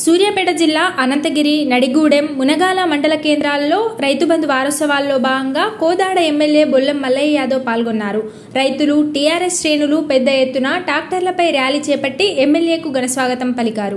సూర్యాపేట జిల్లా అనంతగిరి నడిగూడెం మునగాల మండల కేంద్రాల్లో రైతు బంధు వారోత్సవాల్లో భాగంగా కోదాడ ఎమ్మెల్యే బొల్లం మల్లయ్య యాదవ్ పాల్గొన్నారు రైతులు టీఆర్ఎస్ శ్రేణులు పెద్ద ఎత్తున ట్రాక్టర్లపై ర్యాలీ చేపట్టి ఎమ్మెల్యేకు ఘనస్వాగతం పలికారు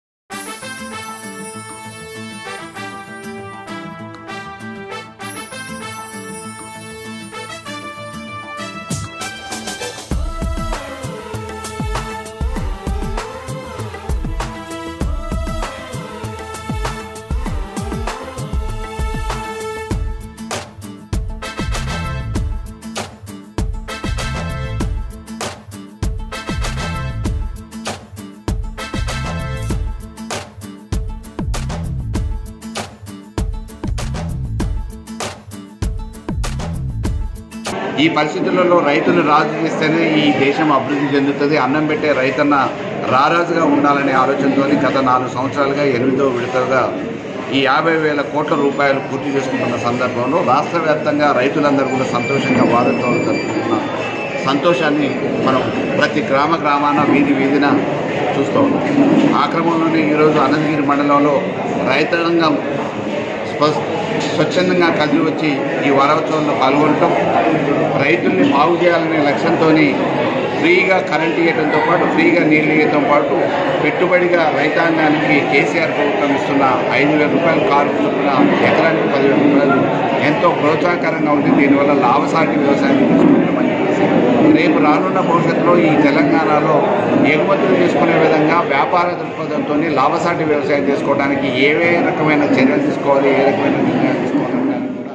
ఈ పరిస్థితులలో రైతులు రాజు చేస్తేనే ఈ దేశం అభివృద్ధి చెందుతుంది అన్నం పెట్టే రైతన్న రారాజుగా ఉండాలనే ఆలోచనతో గత నాలుగు సంవత్సరాలుగా ఎనిమిదో విడతలుగా ఈ యాభై వేల కోట్ల రూపాయలు పూర్తి చేసుకుంటున్న సందర్భంలో రాష్ట్ర వ్యాప్తంగా రైతులందరూ కూడా సంతోషంగా వాదనతో జరుపుకుంటున్న సంతోషాన్ని మనం ప్రతి గ్రామ గ్రామాన వీధి వీధిన చూస్తూ ఉన్నాం ఆ క్రమంలోనే ఈరోజు అనంతగిరి మండలంలో రైతాంగం స్వ- స్వచ్ఛందంగా కదిలి వచ్చి ఈ వారోత్సవంలో పాల్గొనటం రైతుల్ని బాగు చేయాలనే లక్ష్యంతో ఫ్రీగా కరెంట్ ఇవ్వడంతో పాటు ఫ్రీగా నీళ్లు ఇవ్వడంతో పాటు పెట్టుబడిగా రైతాంగానికి కేసీఆర్ ప్రభుత్వం ఇస్తున్న ఐదు వేల రూపాయలు కారు చొప్పున ఎకరానికి పదివేల రూపాయలు ఎంతో ప్రోత్సాహకరంగా ఉంది దీనివల్ల లాభసాటి వ్యవసాయం తీసుకుంటామని చెప్పేసి రేపు రానున్న భవిష్యత్తులో ఈ తెలంగాణలో ఎగుమతులు చేసుకునే విధంగా వ్యాపార దృక్పథంతో లాభసాటి వ్యవసాయం చేసుకోవడానికి ఏవే రకమైన చర్యలు తీసుకోవాలి ఏ రకమైన నిర్ణయాలు తీసుకోవాలని కూడా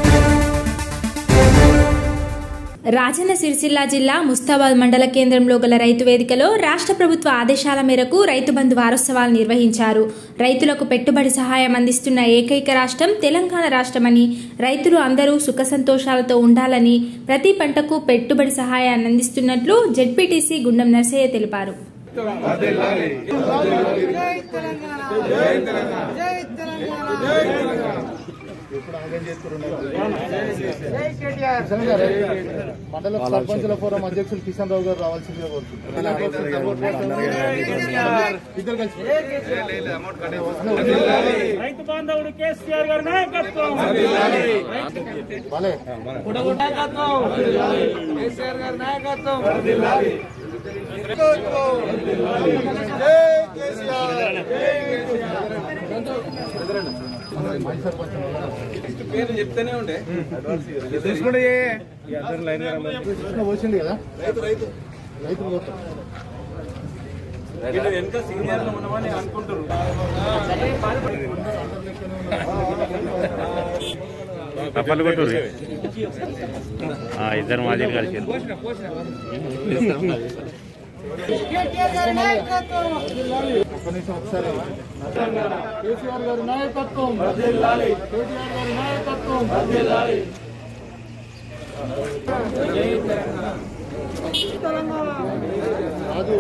రాజన్న సిరిసిల్ల జిల్లా ముస్తాబాద్ మండల కేంద్రంలో గల రైతు వేదికలో రాష్ట్ర ప్రభుత్వ ఆదేశాల మేరకు రైతు బంధు వారోత్సవాలు నిర్వహించారు రైతులకు పెట్టుబడి సహాయం అందిస్తున్న ఏకైక రాష్ట్రం తెలంగాణ రాష్ట్రమని రైతులు అందరూ సుఖ సంతోషాలతో ఉండాలని ప్రతి పంటకు పెట్టుబడి సహాయాన్ని అందిస్తున్నట్లు జెడ్పీటీసీ గుండం నర్సయ్య తెలిపారు మండల సర్పంచుల ఫోరం అధ్యక్షులు కిషన్ రావు గారు రావాల్సిందిగా కోరుతున్నాను ఇద్దరు కలిసి రైతు బాంధవుడు కేసీఆర్ గారి నాయకత్వం భలే నాయకత్వం కేసీఆర్ గారి నాయకత్వం కృష్ణ పోసిండు కదా రైతు రైతు రైతు పోతాం వెనక సీనియర్లు ఉన్నామని అనుకుంటారు కప్పలు కొట్టుర్రి ఆ, ఇద్దరు మాజీలు కలిసి ఒక్క నిమిషం ఒకసారి కేసీఆర్ గారి నాయకత్వం కేటీఆర్ గారి నాయకత్వం రాజు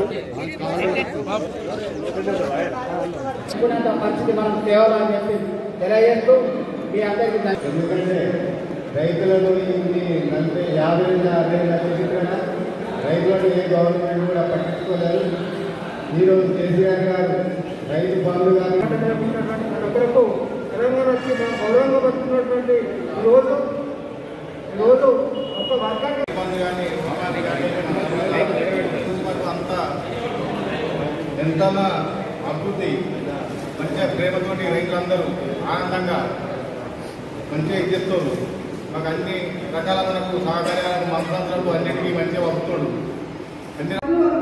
అనుకున్నంత పరిస్థితి మనం తేవాలని చెప్పి తెలియజేస్తూ మీ అందరికీ ధన్యవాదాలు. ఎందుకంటే రైతులను ఇన్ని నలభై యాభై వేల అరవై వేల చెప్పిన రైతులను ఏ గవర్నమెంట్ కూడా పట్టించుకోలేదు ఈరోజు కేసీఆర్ గారు రైతు బంధు కానీ ఒకరకు తెలంగాణ వచ్చి మనం గౌరవంగా బతుకున్నటువంటి ఈ రోజు ఈ రోజు ఒక వర్గాన్ని బంధు కానీ రుణాలు కానీ కుటుంబాలు అంతా ఎంతనా అభివృద్ధి మంచిగా ప్రేమతోటి రైతులందరూ ఆనందంగా మంచిగా ఇది చేస్తారు మాకు అన్ని రకాల మనకు సహకార్యాలకు మంత్రాలకు అన్నిటికీ మంచిగా పంపుతాడు అన్ని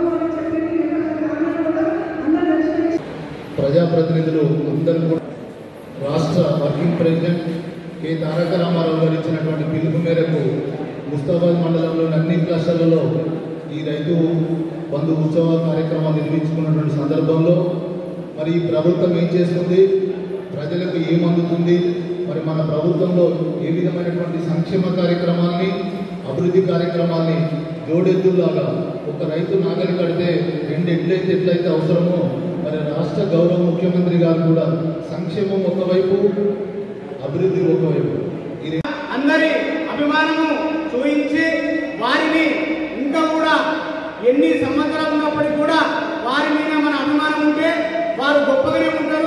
ప్రజాప్రతినిధులు అందరూ కూడా రాష్ట్ర working president K Taraka Rama Rao గారు ఇచ్చినటువంటి పిలుపు మేరకు ముస్తాబాద్ మండలంలోని అన్ని క్లస్టర్లలో ఈ రైతు బంధు ఉత్సవ కార్యక్రమాలు నిర్వహించుకున్నటువంటి సందర్భంలో మరి ఈ ప్రభుత్వం ఏం చేస్తుంది ప్రజలకు ఏం అందుతుంది మరి మన ప్రభుత్వంలో ఏ విధమైనటువంటి సంక్షేమ కార్యక్రమాల్ని అభివృద్ధి కార్యక్రమాల్ని జోడెద్దులాగా ఒక రైతు నాగలి కడితే రెండు ఎడ్లయితే ఎట్లయితే అవసరమో మరి రాష్ట్ర గౌరవ ముఖ్యమంత్రి గారు కూడా సంక్షేమం ఒకవైపు అభివృద్ధి ఒకవైపు ఈ రెండు అందరి అభిమానము చూయించి వారిని ఇంకా కూడా ఎన్ని సంవత్సరాలు ఉన్నప్పటికీ కూడా వారి మీద మన అభిమానం ఉంటే వారు గొప్పగానే ఉంటారు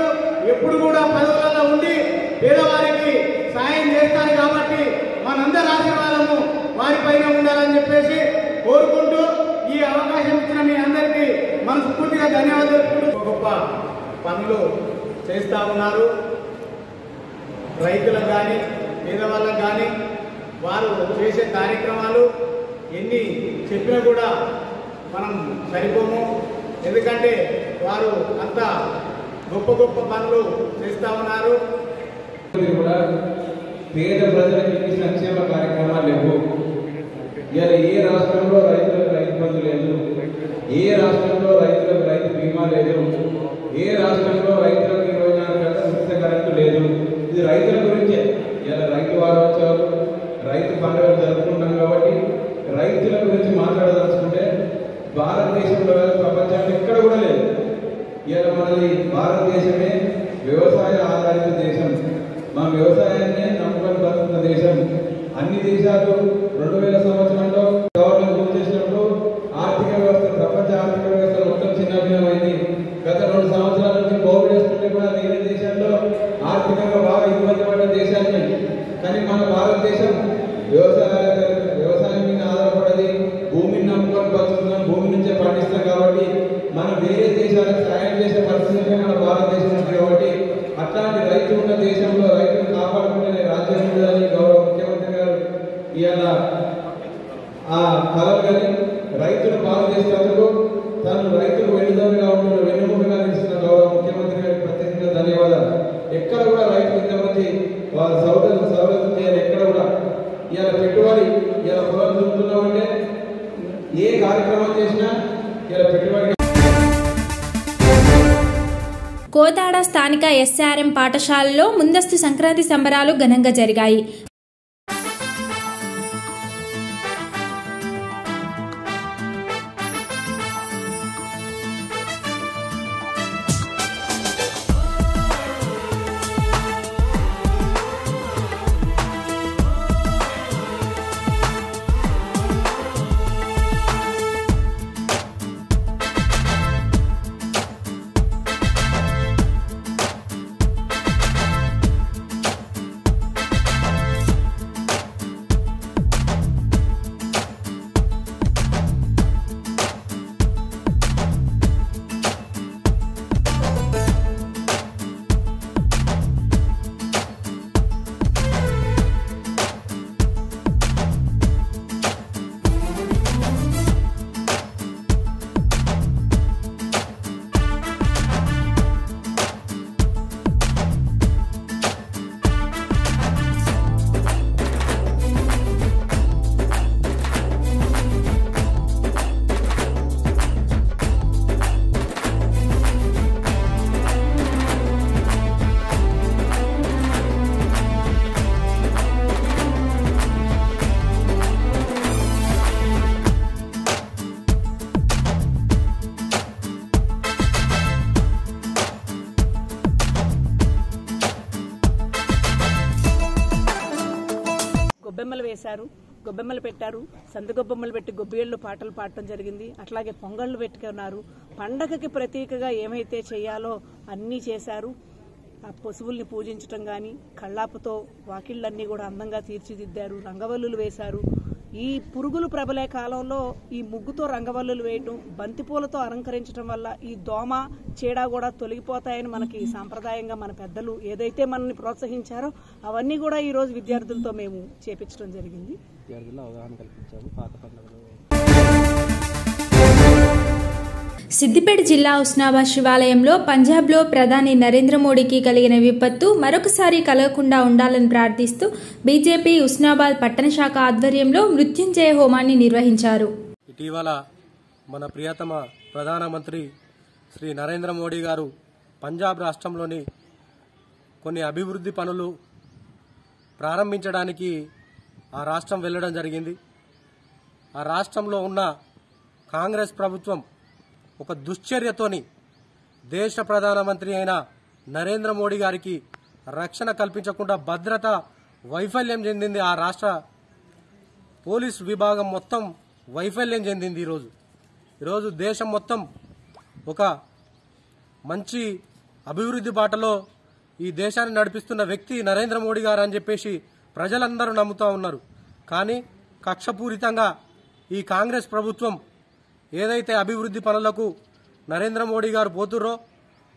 పనులు చేస్తూ ఉన్నారు రైతులకు కానీ పేదవాళ్ళకు కానీ వారు చేసే కార్యక్రమాలు ఎన్ని చెప్పినా కూడా మనం సరిపోము ఎందుకంటే వారు అంత గొప్ప గొప్ప పనులు చేస్తూ ఉన్నారు ఇది కూడా పేద ప్రజలకు ఇన్ని సంక్షేమ కార్యక్రమాలు లేవు ఇవాళ ఏ రాష్ట్రంలో రైతులకు రైతు బంధు లేదు ఏ రాష్ట్రంలో రైతులకు రైతు బీమా లేదు ఏ రాష్ట్రంలో రైతులకు ఇరవై నాలుగు గంటల ఉచిత కరెంటు లేదు ఇది రైతుల గురించే ఇలా రైతు వారోత్సవాలు రైతు పండుగలు జరుపుకుంటాం కాబట్టి రైతుల గురించి మాట్లాడదలుచుకుంటే భారతదేశంలో కాదు, ప్రపంచంలో ఎక్కడ కూడా లేదు ఇవాళ మనది భారతదేశమే వ్యవసాయ ఆధారిత దేశం మా వ్యవసాయాన్ని నమ్ముకొని బతుకున్న దేశం అన్ని దేశాలు రెండు వేల సంవత్సరంలో గవర్నమెంట్ రూల్ చేసినప్పుడు ఆర్థిక వ్యవస్థ ప్రపంచ ఆర్థిక వ్యవస్థ మొత్తం చిన్నభిన్నమైంది గత రెండు సంవత్సరాల నుంచి కోవిడ్ వస్తుంటే కూడా వేరే దేశాల్లో ఆర్థికంగా బాగా ఇబ్బంది పడ్డ దేశాన్ని కానీ మన భారతదేశం వ్యవసాయ వ్యవసాయం మీద ఆధారపడది భూమిని నమ్ముకొని బతుకుతున్నాం భూమి నుంచే పండిస్తాం కాబట్టి మనం వేరే దేశాలకు సాయం చేసే పరిస్థితి మన భారతదేశం ఉంది కాబట్టి అట్లాంటి రైతు ఉన్న దేశంలో రైతును కాపాడుకునే రాజ్యం ఉండాలని గౌరవ ముఖ్యమంత్రి గారు ఇవాళ ఆ కలలు కానీ రైతును బాగు చేసేందుకు తను రైతులు వెన్నుదన్నుగా ఉంటున్న వెన్నుముకగా నిలుస్తున్న గౌరవ ముఖ్యమంత్రి గారికి ప్రత్యేకంగా ధన్యవాదాలు ఎక్కడ కూడా రైతు ఇంతమంది వాళ్ళ సౌలభ్యం సౌలభ్యం చేయాలి ఎక్కడ కూడా ఇవాళ పెట్టుబడి ఇవాళ పొలం దున్నుతున్నామంటే ఏ కార్యక్రమం చేసినా ఇలా పెట్టుబడి కోదాడ స్థానిక ఎస్ఆర్ఎం పాఠశాలలో ముందస్తు సంక్రాంతి సంబరాలు ఘనంగా జరిగాయి గొబ్బెమ్మలు వేశారు గొబ్బెమ్మలు పెట్టారు సందు గొబ్బెమ్మలు పెట్టి గొబ్బిళ్ళు పాటలు పాడటం జరిగింది అట్లాగే పొంగళ్ళు పెట్టుకున్నారు పండగకి ప్రతీకగా ఏమైతే చేయాలో అన్నీ చేశారు ఆ పశువుల్ని పూజించటం కానీ కళ్ళాపుతో వాకిళ్ళన్నీ కూడా అందంగా తీర్చిదిద్దారు రంగవల్లులు వేశారు ఈ పురుగులు ప్రబలే కాలంలో ఈ ముగ్గుతో రంగవల్లులు వేయటం బంతిపూలతో అలంకరించడం వల్ల ఈ దోమ చీడ కూడా తొలగిపోతాయని మనకి సాంప్రదాయంగా మన పెద్దలు ఏదైతే మనల్ని ప్రోత్సహించారో అవన్నీ కూడా ఈ రోజు విద్యార్థులతో మేము చేపించడం జరిగింది సిద్దిపేట జిల్లా ఉస్నాబాద్ శివాలయంలో పంజాబ్లో ప్రధాని నరేంద్ర మోడీకి కలిగిన విపత్తు మరొకసారి కలగకుండా ఉండాలని ప్రార్థిస్తూ బీజేపీ ఉస్నాబాద్ పట్టణ శాఖ ఆధ్వర్యంలో మృత్యుంజయ హోమాన్ని నిర్వహించారు ఇటీవల మన ప్రియతమ ప్రధానమంత్రి శ్రీ నరేంద్ర మోడీ గారు పంజాబ్ రాష్ట్రంలోని కొన్ని అభివృద్ధి పనులు ప్రారంభించడానికి ఆ రాష్ట్రం వెళ్ళడం జరిగింది ఆ రాష్ట్రంలో ఉన్న కాంగ్రెస్ ప్రభుత్వం ఒక దుశ్చర్యతోని దేశ ప్రధానమంత్రి అయిన నరేంద్ర మోడీ గారికి రక్షణ కల్పించకుండా భద్రత వైఫల్యం చెందింది ఆ రాష్ట్ర పోలీస్ విభాగం మొత్తం వైఫల్యం చెందింది ఈరోజు ఈరోజు దేశం మొత్తం ఒక మంచి అభివృద్ధి బాటలో ఈ దేశాన్ని నడిపిస్తున్న వ్యక్తి నరేంద్ర మోడీ గారు అని చెప్పేసి ప్రజలందరూ నమ్ముతూ ఉన్నారు కానీ కక్షపూరితంగా ఈ కాంగ్రెస్ ప్రభుత్వం ఏదైతే అభివృద్ధి పనులకు నరేంద్ర మోడీ గారు పోతుర్రో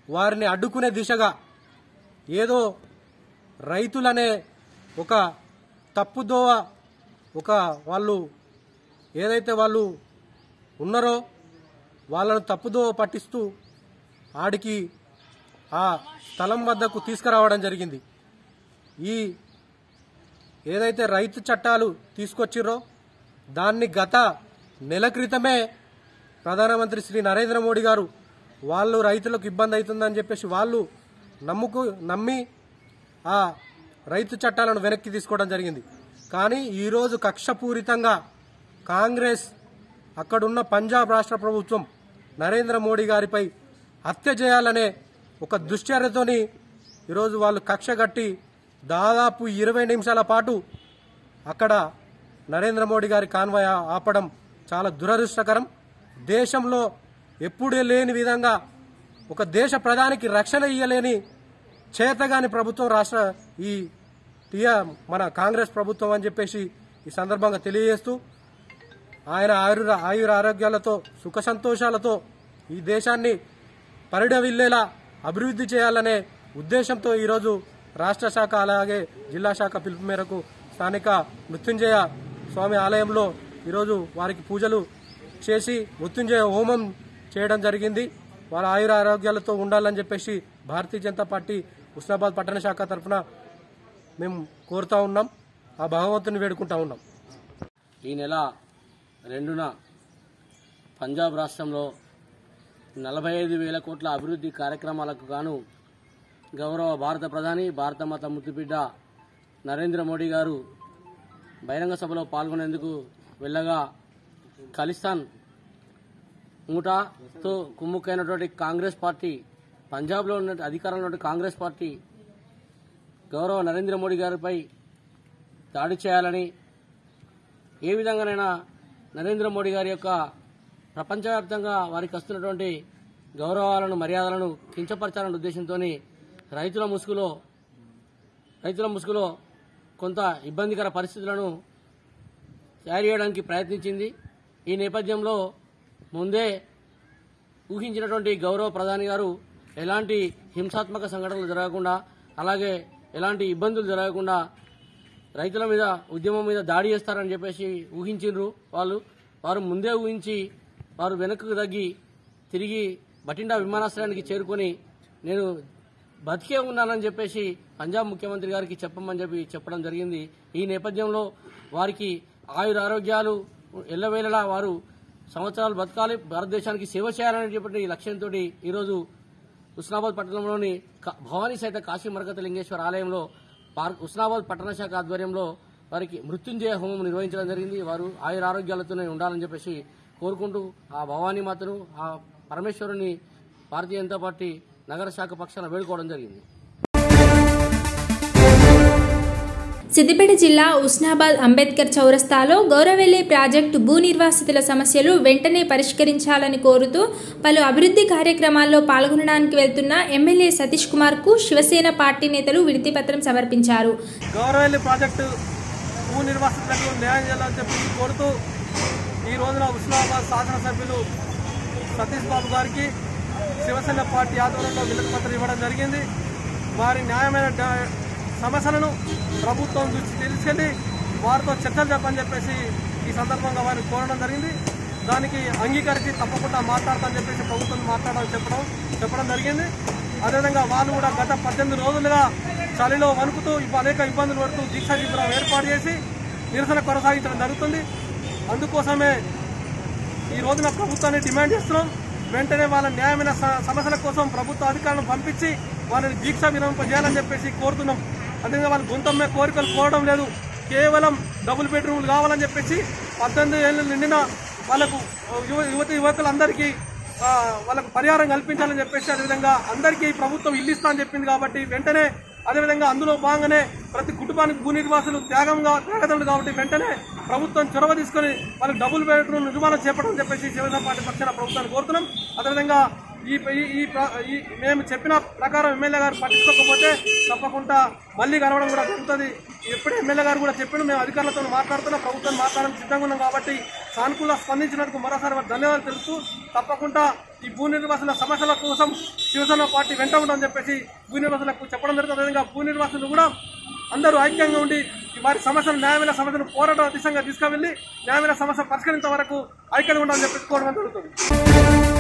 వారిని అడ్డుకునే దిశగా ఏదో రైతులనే ఒక తప్పుదోవ ఒక వాళ్ళు ఏదైతే వాళ్ళు ఉన్నారో వాళ్ళను తప్పుదోవ పట్టిస్తూ ఆడికి ఆ స్థలం వద్దకు తీసుకురావడం జరిగింది ఈ ఏదైతే రైతు చట్టాలు తీసుకొచ్చిర్రో దాన్ని గత నెల క్రితమే ప్రధానమంత్రి శ్రీ నరేంద్ర మోడీ గారు వాళ్ళు రైతులకు ఇబ్బంది అవుతుందని చెప్పేసి వాళ్ళు నమ్ముకు నమ్మి ఆ రైతు చట్టాలను వెనక్కి తీసుకోవడం జరిగింది కానీ ఈరోజు కక్షపూరితంగా కాంగ్రెస్ అక్కడున్న పంజాబ్ రాష్ట్ర ప్రభుత్వం నరేంద్ర మోడీ గారిపై హత్య చేయాలనే ఒక దుశ్చర్యతోని ఈరోజు వాళ్ళు కక్ష కట్టి దాదాపు ఇరవై నిమిషాల పాటు అక్కడ నరేంద్ర మోడీ గారి కాన్వాయ్ ఆ- ఆపడం చాలా దురదృష్టకరం దేశంలో ఎప్పుడే లేని విధంగా ఒక దేశ ప్రధానికి రక్షణ ఇయ్యలేని చేతగాని ప్రభుత్వం రాష్ట్ర ఈ టీఆర్ మన కాంగ్రెస్ ప్రభుత్వం అని చెప్పేసి ఈ సందర్భంగా తెలియజేస్తూ ఆయన ఆయుర ఆయుర ఆరోగ్యాలతో సుఖ సంతోషాలతో ఈ దేశాన్ని పరిడవిల్లేలా అభివృద్ధి చేయాలనే ఉద్దేశంతో ఈరోజు రాష్ట్ర శాఖ అలాగే జిల్లా శాఖ పిలుపు మేరకు స్థానిక మృత్యుంజయ స్వామి ఆలయంలో ఈరోజు వారికి పూజలు చేసి మృత్యుంజయ హోమం చేయడం జరిగింది వారి ఆయుర ఆరోగ్యాలతో ఉండాలని చెప్పేసి భారతీయ జనతా పార్టీ ఉస్నాబాద్ పట్టణ శాఖ తరఫున మేము కోరుతా ఉన్నాం ఆ భగవంతుని వేడుకుంటా ఉన్నాం ఈ నెల రెండున పంజాబ్ రాష్ట్రంలో నలభై ఐదు వేల కోట్ల అభివృద్ధి కార్యక్రమాలకు గాను గౌరవ భారత ప్రధాని భారత మాత ముద్దుబిడ్డ నరేంద్ర మోడీ గారు బహిరంగ సభలో పాల్గొనేందుకు వెళ్ళగా ఖలిస్తాన్ మూటాతో కుమ్ముక్కైనటువంటి కాంగ్రెస్ పార్టీ పంజాబ్లో ఉన్న అధికారంలో ఉన్న కాంగ్రెస్ పార్టీ గౌరవ నరేంద్ర మోడీ గారిపై దాడి చేయాలని ఏ విధంగానైనా నరేంద్ర మోడీ గారి యొక్క ప్రపంచవ్యాప్తంగా వారికి వస్తున్నటువంటి గౌరవాలను మర్యాదలను కించపరచాలనే ఉద్దేశంతో రైతుల ముసుగులో రైతుల ముసుగులో కొంత ఇబ్బందికర పరిస్థితులను తయారు చేయడానికి ప్రయత్నించింది ఈ నేపథ్యంలో ముందే ఊహించినటువంటి గౌరవ ప్రధాని గారు ఎలాంటి హింసాత్మక సంఘటనలు జరగకుండా అలాగే ఎలాంటి ఇబ్బందులు జరగకుండా రైతుల మీద ఉద్యమం మీద దాడి చేస్తారని చెప్పేసి ఊహించిండ్రు వాళ్ళు వారు ముందే ఊహించి వారు వెనక్కు తగ్గి తిరిగి బటిండా విమానాశ్రయానికి చేరుకొని నేను బతికే ఉన్నానని చెప్పేసి పంజాబ్ ముఖ్యమంత్రి గారికి చెప్పమని చెప్పి చెప్పడం జరిగింది ఈ నేపథ్యంలో వారికి ఆయుర ఆరోగ్యాలు ఎల్లవేళలా వారు సంవత్సరాలు బతకాలి భారతదేశానికి సేవ చేయాలని చెప్పి లక్ష్యంతో ఈరోజు ఉస్నాబాద్ పట్టణంలోని క- భవానీ సైత కాశీ మరకత లింగేశ్వర ఆలయంలో పార్క్ ఉస్నాబాద్ పట్టణ శాఖ ఆధ్వర్యంలో వారికి మృత్యుంజయ హోమం నిర్వహించడం జరిగింది వారు ఆయుర ఆరోగ్యాలతోనే ఉండాలని చెప్పేసి కోరుకుంటూ ఆ భవానీ మాతను ఆ పరమేశ్వరుని భారతీయ జనతా పార్టీ నగర శాఖ పక్షాన వేడుకోవడం జరిగింది సిద్దిపేట జిల్లా ఉస్నాబాద్ అంబేద్కర్ చౌరస్తాలో గౌరవెల్లి ప్రాజెక్టు భూ నిర్వాసితుల సమస్యలు వెంటనే పరిష్కరించాలని కోరుతూ పలు అభివృద్ధి కార్యక్రమాల్లో పాల్గొనడానికి వెళ్తున్న ఎమ్మెల్యే సతీష్ కుమార్ కు శివసేన పార్టీ నేతలు వినతిపత్రం సమర్పించారు గౌరవల్లి ప్రాజెక్టు భూ నిర్వాసితులకు న్యాయం చేయాలని చెప్పి కోరుతూ ఈ రోజున ఉస్మానాబాద్ శాసనసభ్యులు సతీష్ బాబు గారికి శివసేన పార్టీ ఆధ్వర్యంలో వినతి పత్రం ఇవ్వడం జరిగింది వారి న్యాయమైన డా- సమస్యలను ప్రభుత్వం దృష్టి తీసుకెళ్లి వారితో చర్చలు చెప్పని చెప్పేసి ఈ సందర్భంగా వారిని కోరడం జరిగింది దానికి అంగీకరించి తప్పకుండా మాట్లాడతామని చెప్పేసి ప్రభుత్వం మాట్లాడడం చెప్పడం చెప్పడం జరిగింది అదేవిధంగా వాళ్ళు కూడా గత పద్దెనిమిది రోజులుగా చలిలో వణుకుతూ ఇప్పుడు అనేక ఇబ్బందులు పడుతూ దీక్షా శిబిరం ఏర్పాటు చేసి నిరసన కొనసాగించడం జరుగుతుంది అందుకోసమే ఈ రోజున ప్రభుత్వాన్ని డిమాండ్ చేస్తున్నాం వెంటనే వాళ్ళ న్యాయమైన స- సమస్యల కోసం ప్రభుత్వ అధికారులను పంపించి వాళ్ళని దీక్ష విరమింపజేయాలని చెప్పేసి కోరుతున్నాం అదేవిధంగా వాళ్ళ గుంతమ్మే కోరికలు కోరడం లేదు కేవలం డబుల్ బెడ్రూమ్లు కావాలని చెప్పేసి పద్దెనిమిది ఏళ్ళు నిండిన వాళ్ళకు యువ యువతి యువకులందరికీ ఆ, వాళ్ళకు పరిహారం కల్పించాలని చెప్పేసి అదేవిధంగా అందరికీ ప్రభుత్వం ఇల్లు ఇస్తా అని చెప్పింది కాబట్టి వెంటనే అదేవిధంగా అందులో భాగంగానే ప్రతి కుటుంబానికి భూ నిర్వాసులు త్యాగంగా త్యాగదములు కాబట్టి వెంటనే ప్రభుత్వం చొరవ తీసుకొని వాళ్ళకి డబుల్ బెడ్రూమ్ నిర్మాణం చేపట్టని చెప్పేసి శివసేన పార్టీ పక్షాన ప్రభుత్వాన్ని కోరుతున్నాం అదేవిధంగా ఈ ఈ- ఈ ప్ర- ఈ మేము చెప్పిన ప్రకారం ఎమ్మెల్యే గారు పట్టించుకోకపోతే తప్పకుండా మళ్ళీ కలవడం కూడా జరుగుతుంది ఎప్పుడు ఎమ్మెల్యే గారు కూడా చెప్పిండు మేము అధికారులతో మాట్లాడుతున్నాం ప్రభుత్వం మాట్లాడడానికి సిద్ధంగా ఉన్నాం కాబట్టి సానుకూల స్పందించినందుకు మరోసారి వారికి ధన్యవాదాలు తెలుపుతూ తప్పకుండా ఈ భూ నిర్వాసుల సమస్యల కోసం శివసేన పార్టీ వెంట ఉండని చెప్పేసి భూ నిర్వాసులకు చెప్పడం జరుగుతుంది అదేవిధంగా భూ నిర్వాసులు కూడా అందరూ ఐక్యంగా ఉండి ఈ వారి సమస్యలు న్యాయమైన సమస్యను పోరాట దిశగా తీసుకువెళ్లి న్యాయమైన సమస్య పరిష్కరించే వరకు ఐక్యంగా ఉండాలని చెప్పేసి కోరడం జరుగుతుంది